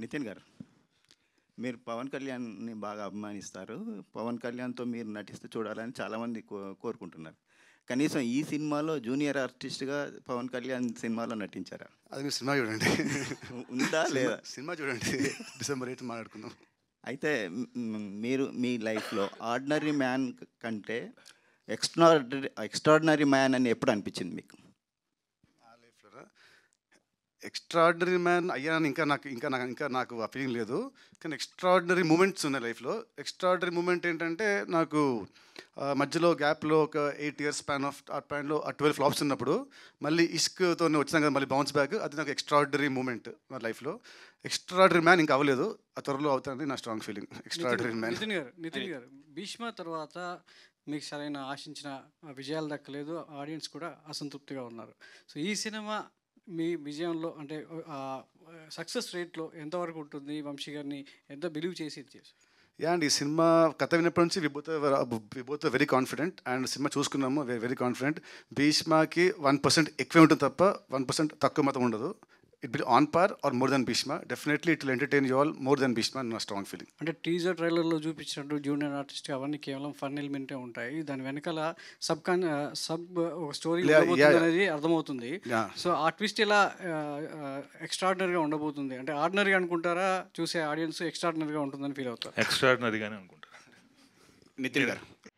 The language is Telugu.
నితిన్ గారు మీరు పవన్ కళ్యాణ్ని బాగా అభిమానిస్తారు పవన్ కళ్యాణ్తో మీరు నటిస్తూ చూడాలని చాలామంది కో కోరుకుంటున్నారు కనీసం ఈ సినిమాలో జూనియర్ ఆర్టిస్ట్గా పవన్ కళ్యాణ్ సినిమాలో నటించారా అది మీరు సినిమా చూడండి ఉందా లేదా సినిమా చూడండి డిసెంబర్ ఎయిత్ మాట్లాడుకుందాం అయితే మ్, మీరు మీ లైఫ్లో ఆర్డినరీ మ్యాన్ కంటే ఎక్స్ట్రాడరీ ఎక్స్ట్రాడినరీ మ్యాన్ అని ఎప్పుడు అనిపించింది మీకు ఆ లైఫ్లో ఎక్స్ట్రాడినరీ మ్యాన్ అయ్యానని ఇంకా నాకు ఇంకా నాకు ఇంకా నాకు ఆ ఫీలింగ్ లేదు కానీ ఎక్స్ట్రాడినరీ మూమెంట్స్ ఉన్నాయి లైఫ్లో ఎక్స్ట్రాడినరీ మూమెంట్ ఏంటంటే నాకు ఆ, మధ్యలో గ్యాప్లో ఒక ఎయిట్ ఇయర్స్ స్పాన్ ఆఫ్ ఆ ప్యాన్లో ఆ ట్వెల్వ్ ఫ్లాప్స్ ఉన్నప్పుడు మళ్ళీ ఇష్క్తో వచ్చినాం కదా మళ్ళీ బౌన్స్ బ్యాక్ అది నాకు ఎక్స్ట్రాడినరీ మూమెంట్ నా లైఫ్లో ఎక్స్ట్రాడినరీ మ్యాన్ ఇంకా అవ్వలేదు ఆ త్వరలో అవుతానని నా strong feeling extraordinary man Nitin గారు నితిన్ గారు భీష్మ తర్వాత మీకు సరైన ఆశించిన విజయాలు దక్కలేదు ఆడియన్స్ కూడా అసంతృప్తిగా ఉన్నారు సో ఈ సినిమా మీ విజయంలో అంటే సక్సెస్ రేట్లో ఎంతవరకు ఉంటుంది వంశీ గారిని ఎంత బిలీవ్ చేసి ఇది చేసి యా అండి ఈ సినిమా కథ విన్నప్పటి నుంచి we both we both very confident and cinema చూసుకున్నాము వెరీ కాన్ఫిడెంట్ భీష్మకి వన్ పర్సెంట్ ఎక్కువే ఉంటుంది తప్ప వన్ పర్సెంట్ తక్కువ మాత్రం ఉండదు it will on par or more than Bheeshma definitely it will entertain you all more than Bheeshma నా స్ట్రాంగ్ ఫీలింగ్ అంటే టీజర్ ట్రైలర్లో చూపించినట్టు జూనియర్ ఆర్టిస్ట్ అవన్నీ కేవలం ఫన్ ఎలిమెంటే ఉంటాయి దాని వెనకాల సబ్ కాన్ సబ్ ఒక స్టోరీ Yeah, yeah. అనేది అర్థమవుతుంది Yeah. సో ఆ ట్విస్ట్ ఇలా ఎక్స్ట్రాడినరీగా ఉండబోతుంది అంటే ఆర్డినరీ అనుకుంటారా చూసే ఆడియన్స్ ఎక్స్ట్రాడినరీగా ఉంటుందని ఫీల్ అవుతారు ఎక్స్ట్రాడినరీగానే అనుకుంటాను నితిన్ గారు